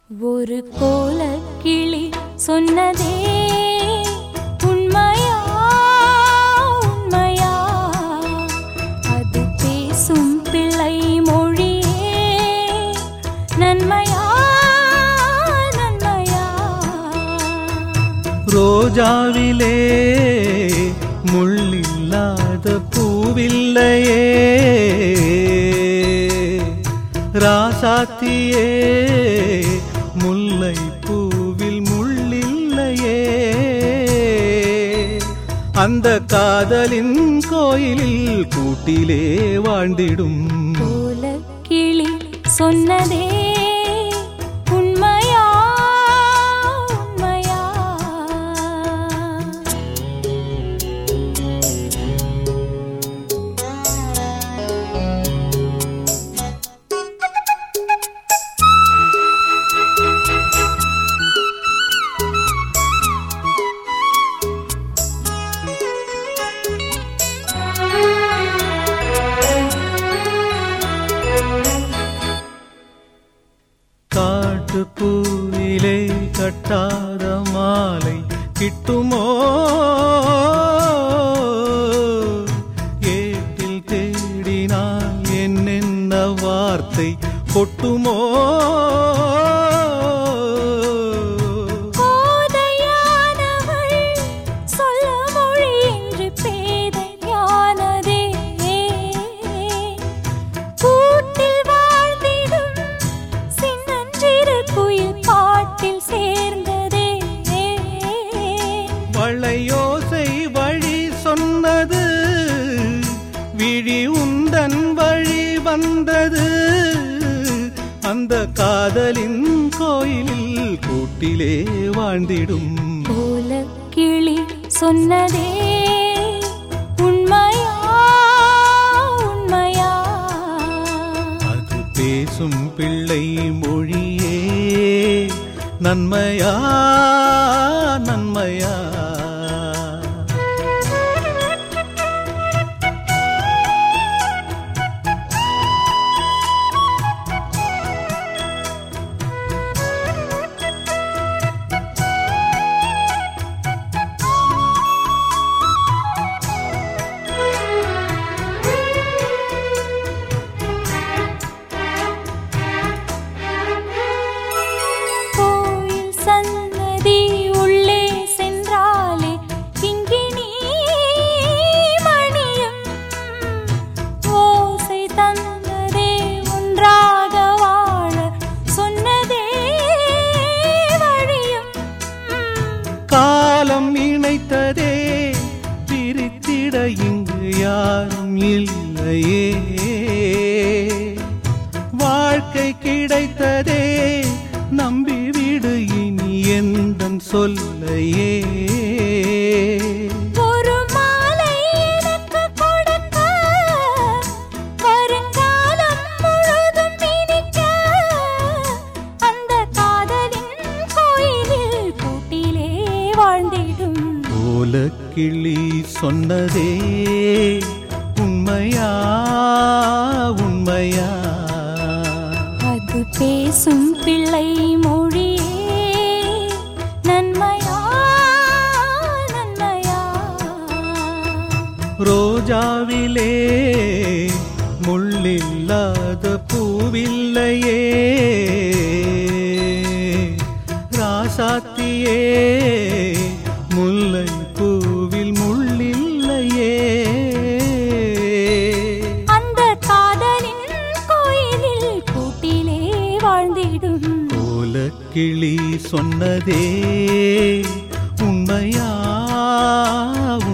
ஒரு கோல கிளி சொன்னதே உண்மையா உண்மையா அது பேசும் பிள்ளை மொழியே நன்மையா நன்மையா ரோஜாவிலே முள்ளில்லாத பூவில்லையே ராசாத்தியே முல்லை பூவில் முள்ளில்லையே அந்த காதலின் கோயிலில் கூட்டிலே வாழ்ந்திடும் கோல கிளி சொன்னதே உண்மையா உண்மையா காட்டு பூவிலே கட்டாத மாலை கிட்டுமோ ஏட்டில் தேடினால் என்னென்ன வார்த்தை கொட்டுமோ கோதையானவள் சொல்ல மொழி என்று பேதையானதே கூட்டில் வாழ்ந்திடும் சின்னஞ்சிறு குயில் பாட்டில் சேர்ந்ததே வளையோசை வழி சொன்னது விழி உந்தன் வழி வந்தது அந்த காதலின் கோயிலில் கூட்டிலே வாழ்ந்திடும் கோல கிளி சொன்னதே உண்மையா உண்மையா அது பேசும் பிள்ளை மொழியே நன்மையா நன்மையா கோயில் சன்னதி உள்ளே சென்றாலே கிங்கிணி மணியும் ஓசை தந்ததே ஒன்றாக வாழ சொன்னதே வழியும் காலம் இணைத்ததே பிரித்திட இங்கு யாரும் இல்லையே வாழ்க்கை கிடைத்ததே நம்பி விடு இனி எந்தன் சொல்லையே ஒரு மாலை எனக்கு கொடுக்க வருங்காலம் முழுதும் இனிக்க அந்த காதலின் கோயிலில் கூட்டிலே வாழ்ந்திடும் ஓலக்கிளி சொன்னதே உண்மையா உண்மையா அது பேசும் பிள்ளை மொழியே நன்மையா நன்மையா ரோஜாவிலே முள்ளில்லாத பூவில்லையே ராசாத்தியே முல்லை பூவில் முள்ளில்லையே அந்த காதலின் கோயிலில் கூட்டிலே வாழ்ந்திடும் ஓலக்கிளி சொன்னதே உண்மையா